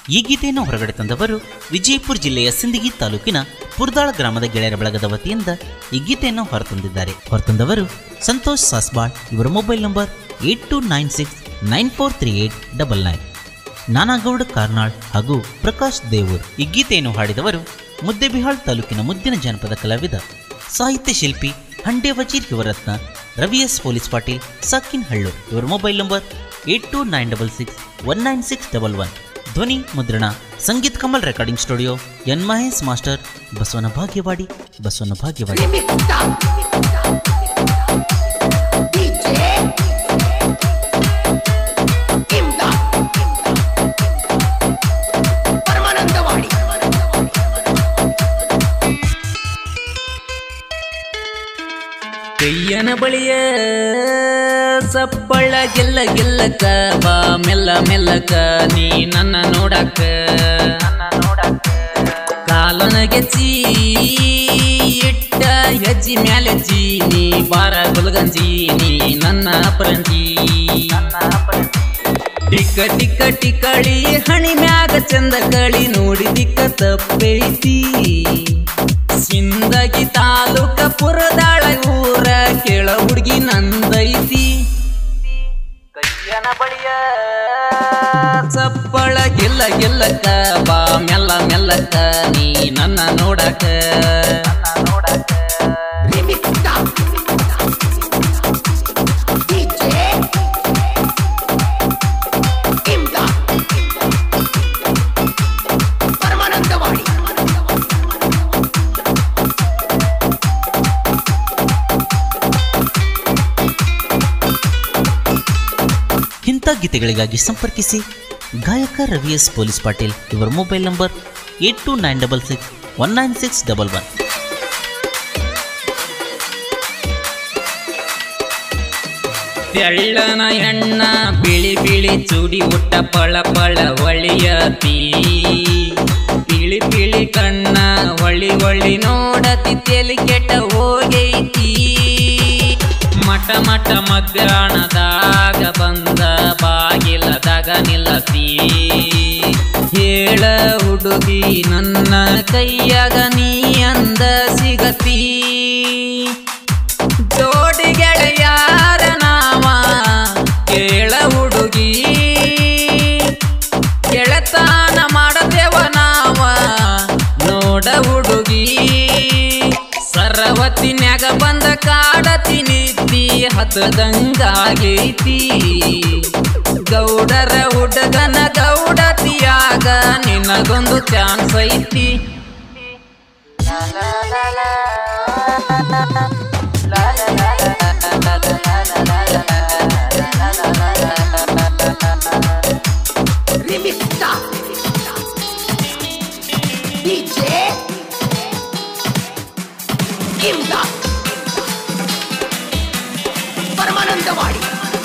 ಈ ಗೀತೆಯನ್ನು ಹೊರಗಡೆ ತಂದವರು ವಿಜಯಪುರ ಜಿಲ್ಲೆಯ ಸಿಂದಗಿ ತಾಲೂಕಿನ ಪುರ್ದಾಳ ಗ್ರಾಮದ ಗೆಳೆಯರ ಬಳಗದ ವತಿಯಿಂದ ಈ ಗೀತೆಯನ್ನು ಹೊರತಂದಿದ್ದಾರೆ ಹೊರತಂದವರು ಸಂತೋಷ್ ಸಾಸ್ಬಾಳ್ ಇವರ mobile number eight two nine six nine four three eight double nine Nanagouda Karnal ಹಾಗೂ ಪ್ರಕಾಶ್ ದೇವೂರ್ ಈ ಗೀತೆಯನ್ನು ಹಾಡಿದವರು ಮುದ್ದೆಬಿಹಾಳ್ ತಾಲೂಕಿನ ಮುದ್ದಿನ ಜನಪದ ಕಲಾವಿದ ಸಾಹಿತ್ಯ ಶಿಲ್ಪಿ ಹಂಡೆ ವಜೀರ್ ಯುವರತ್ನ ರವಿ ಎಸ್ ಪೊಲೀಸ್ ಪಾಟೀಲ್ ಸಾಕಿನ್ ಹಳ್ಳು ಇವರ mobile number eight two nine double six one nine six double one ಧ್ವನಿ ಮುದ್ರಣ Sangeet Kamal recording studio N Mahesh master Basavana Bhagyawadi ಬಸವನ ಭಾಗ್ಯವಾಡಿ DJ ಇಮ್ದಾದ್ ಪರಮಾನಂದವಾಡಿ ಕೈಯನ ಬಳಿಯ ಸಪ್ಪಳ ಗೆಲ್ಲ ಗೆಲ್ಲಕ ಬಾ ಮೆಲ್ಲ ಮೆಲ್ಲಕ ನೀ ನನ್ನ ನೋಡಕ ಕಾಲನ ಗೆಚ್ಚಿ ಇಟ್ಟ ಹೆಜ್ಜಿ ಮ್ಯಾಲೆ ಜಿ ನೀ ಬಾರ ಗುಲ್ಗಂಜಿ ನೀ ನನ್ನ ಪರಂಜಿ ಟಿಕ್ಕ ಟಿಕ್ಕ ಟಿಕ್ಕಳಿ ಹಣಿ ಮ್ಯಾಗ ಚಂದ ಕಳಿ ನೋಡಿ ದಿಕ್ಕ ತಪ್ಪೈತಿ ಸಿಂದಗಿ ತಾಲೂಕ ಪುರದಾಳ ಊರ ಕೆಳ ಹುಡುಗಿ ನಂದೈತಿ ಕೈಯನ ಬಳಿಯ ಚಪ್ಪಳ ಗೆಲ್ಲ ಗೆಲ್ಲಕ ಬಾ ಮೆಲ್ಲ ಮೆಲ್ಲಕ ನೀ ನನ್ನ ನೋಡಕ ಇಮ್ದಾದ್ DJ ಇಮ್ದಾದ್ ಪರಮಾನಂದವಾಡಿ ಇಂಥ ಗೀತೆಗಳಿಗಾಗಿ ಸಂಪರ್ಕಿಸಿ ಗಾಯಕ ರವಿ ಎಸ್ ಪೊಲೀಸ್ ಪಾಟೀಲ್ ಇವರ mobile number eight two nine double six one nine six double one ತೆಳ್ಳನ ಎಣ್ಣ ಬಿಳಿ ಬಿಳಿ ಚೂಡಿ ಉಟ್ಟ ಪಳ ಪಳ ಒಳಿಯತಿ ಬಿಳಿ ಬಿಳಿ ಕಣ್ಣ ಒಳ್ಳಿ ಒಳ್ಳಿ ನೋಡತಿ ತೆಲಿ ಕೆಟ್ಟ ಹೋಗೈತಿ ಮಠ ಮಠ ಮಗ್ರಾಣದಾಗ ಬಂದ ಬಾಗಿಲದಾಗ ನಿಲ್ಲತಿ ಹೇಳ ಹುಡುಗಿ ನನ್ನ ಕೈಯಾಗ ನೀ ಅಂದ ಸಿಗತಿ ಜೋಡಿ ಗೆಳೆಯಾರ ನಾವ ಕೇಳ ಹುಡುಗಿ ಗೆಳತಾನ ಮಾಡದೇವ ನಾವ ನೋಡ ಹುಡುಗಿ ಸರವತಿನ್ಯಾಗ ಬಂದ ಕಾಡತಿ ನಿತ್ತಿ ಹತ್ತದಂಗಾಗೈತಿ ಗೌಡರ ಹುಡುಗನ ಗೌಡತಿಯಾಗ ನಿನಗೊಂದು ಚಾನ್ಸ್ ಐತಿ ಇಮ್ದಾದ್ DJ ಇಮ್ದಾದ್ ಪರಮಾನಂದವಾಡಿ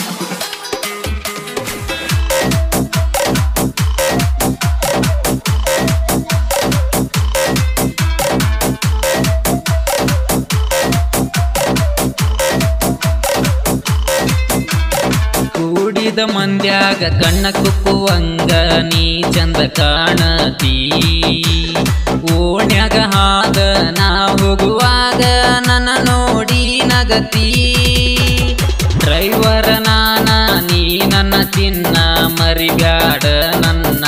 ಕೂಡಿದ ಮಂದ್ಯಾಗ ಕಣ್ಣ ಕುಕ್ಕುವಂಗ ನೀ ಚಂದ ಕಾಣತಿ ಓಣ್ಯಾಗ ಹಾಗ ನಾ ಹೋಗುವಾಗ ನನ್ನ ನೋಡಿ ನಗತಿ ಡ್ರೈವರ ನಾನ ನೀ ನನ್ನ ತಿನ್ನ ಮರಿಬ್ಯಾಡ ನನ್ನ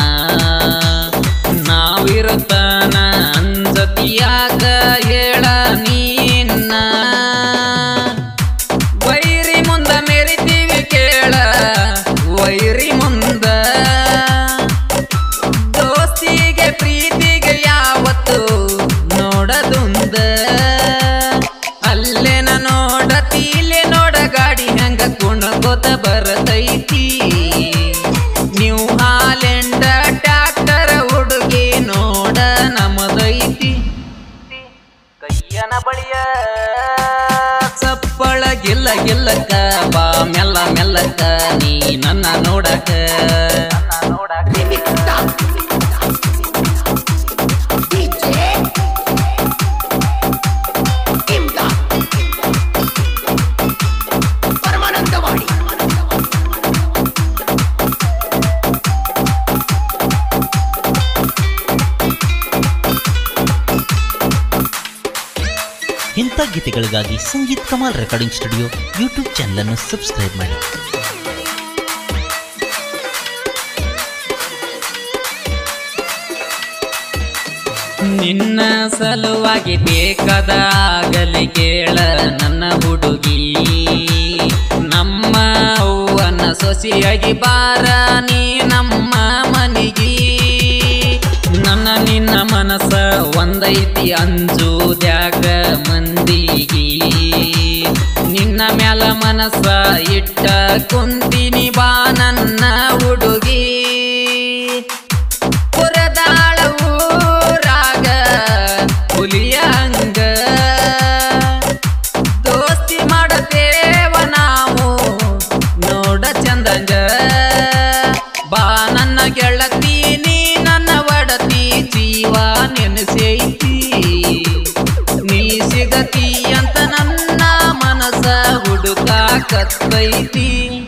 ನಾವಿರುತ್ತಾನ ಅಂಜತಿಯಾಗ ಹೇಳ ನೀನ್ನ ವೈರಿ ಮುಂದ ಮೆರಿತೀವಿ ಕೇಳ ವೈರಿ ಮುಂದ ದೋಸ್ತಿಗೆ ಪ್ರೀತಿಗೆ ಯಾವತ್ತು ನೋಡದುಂದ ಅಲ್ಲೇನ ನೋಡತಿ ಇಲ್ಲೇ ನೋಡ ಗಾಡಿ ಹೆಂಗ ಕುಣಕೋತ ಬರತೈತಿ ನೀವು ಹಾಲೆಂಡ ಟ್ಯಾಕ್ಟರ್ ಹುಡುಗಿ ನೋಡ ನಮದೈತಿ ಕೈಯನ ಬಳಿಯ ಚಪ್ಪಳ ಗಿಲ್ಲ ಗಿಲ್ಲಕ ಬಾ ಮೆಲ್ಲ ಮೆಲ್ಲಕ ನೀ ನನ್ನ ನೋಡಕ ಇಮ್ದಾದ್ DJ ಇಮ್ದಾದ್ ಪರಮಾನಂದವಾಡಿ ಗೀತೆಗಳಿಗಾಗಿ Sangeet Kamal recording studio YouTube channel ಅನ್ನು ಸಬ್ಸ್ಕ್ರೈಬ್ ಮಾಡಿ ನಿನ್ನ ಸಲುವಾಗಿ ಬೇಕಾದ ಆಗಲಿ ಕೇಳ ನನ್ನ ಹುಡುಗಿ ನಮ್ಮ ಅವ್ವನ ಸೊಸೆಯಾಗಿ ಬಾರ ನೀ ನಮ್ಮ ಮನಿಗಿ ನನ್ನ ನಿನ್ನ ಮನಸ್ಸ ಒಂದೈತಿ ಅಂಜುದ್ಯಾಗ ಮಂದಿಗಿ ನಿನ್ನ ಮ್ಯಾಲ ಮನಸ್ಸ ಇಟ್ಟ ಕುಂತಿನಿ ಬಾ ನನ್ನ ಹುಡುಗಿ ಪುರದಾಳ ಊರಾಗ ಹುಲಿಯ ಹಂಗ ದೋಸ್ತಿ ಮಾಡತೇವ ನಾವು ನೋಡ ಚಂದಂಗ ಬಾ ನನ್ನ ಗೆಳತಿ ನೀ ನನ್ನ ಒಡತಿ ಜೀವ ನೆನೆಸೈತಿ ನೀ ಸಿಗತಿ ಅಂತ ನನ್ನ ಮನಸ್ಸ ಹುಡುಕಾಕತ್ತೈತಿ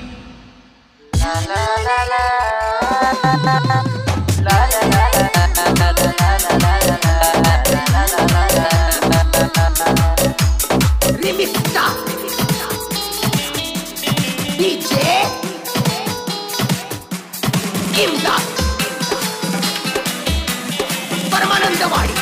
Remix Star. DJ Imdad Paramanandawadi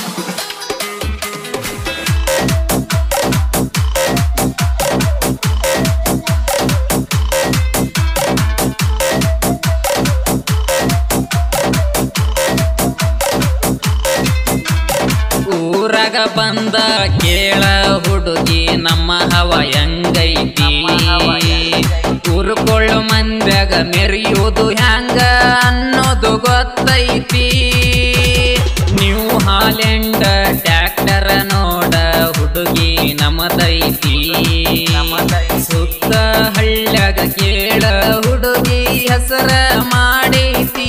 ಊರಾಗ ಬಂದ ಕೇಳ ಹುಡುಗಿ ನಮ್ಮ ಹವ ಹೆಂಗೈತಿ ಊರುಕೊಳ್ಳು ಮಂದ್ಯಾಗ ಮೆರೆಯುವುದು ಹ್ಯಾಂಗ ಅನ್ನೋದು ಗೊತ್ತೈತಿ ನೀವು ಹಾಲೆಂಡ ಟ್ಯಾಕ್ಟರ್ ನೋಡ ಹುಡುಗಿ ನಮದೈತಿ ಸುತ್ತ ಹಳ್ಳ್ಯಾಗ ಕೇಳ ಹುಡುಗಿ ಹೆಸರ ಮಾಡೈತಿ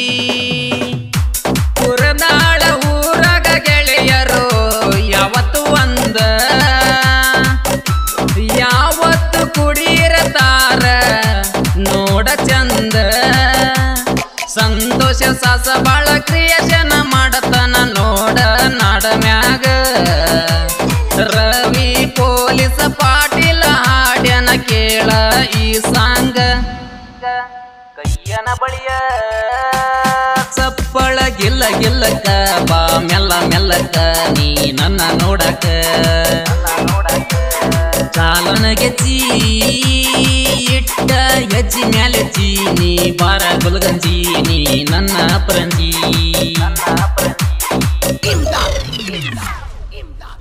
ಪುರದಾಳ ಊರಾಗ ಗೆಳೆಯರು ಯಾವತ್ತು ಒಂದ ಯಾವತ್ತು ಕುಡಿರತಾರ ನೋಡ ಚಂದ ಸಂತೋಷ ಸಾಸ ಬಾಳ ಕ್ರಿಯೇಷನ್ ಮಾಡತನ ನೋಡ ನಾಡ ಮ್ಯಾಗ ರವಿ ಪೊಲೀಸ ಪಾಟೀಲ ಹಾಡ್ಯನ ಕೇಳ ಈ ಸಾಂಗ ಕೈಯನ ಬಳಿಯ ಚಪ್ಪಳ ಗಿಲ್ಲ ಗಿಲ್ಲಕ ಬಾ ಮೆಲ್ಲ ಮೆಲ್ಲಕ ನೀ ನನ್ನ ನೋಡಕ ಚಾಲನಗೆ ಚೀ ಇಟ್ಟ ಹೆಜ್ಜಿ ಮ್ಯಾಲೆ ಚೀ ನೀ ಬಾರ ಗುಲ್ಗಂಜಿ ನೀ ನನ್ನ ಪರಂಜಿ ಇಮ್ದಾದ್ ಇಮ್ದಾದ್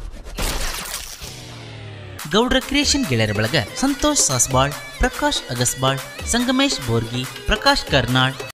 ಗೌಡ್ರ ಕ್ರಿಯೇಷನ್ ಗೆಳೆಯರ ಬಳಗ ಸಂತೋಷ್ ಸಾಸ್ಬಾಳ್ ಪ್ರಕಾಶ್ ಅಗಸ್ಬಾಳ್ ಸಂಗಮೇಶ್ ಬೋರ್ಗಿ ಪ್ರಕಾಶ್ ಕರ್ನಾಳ್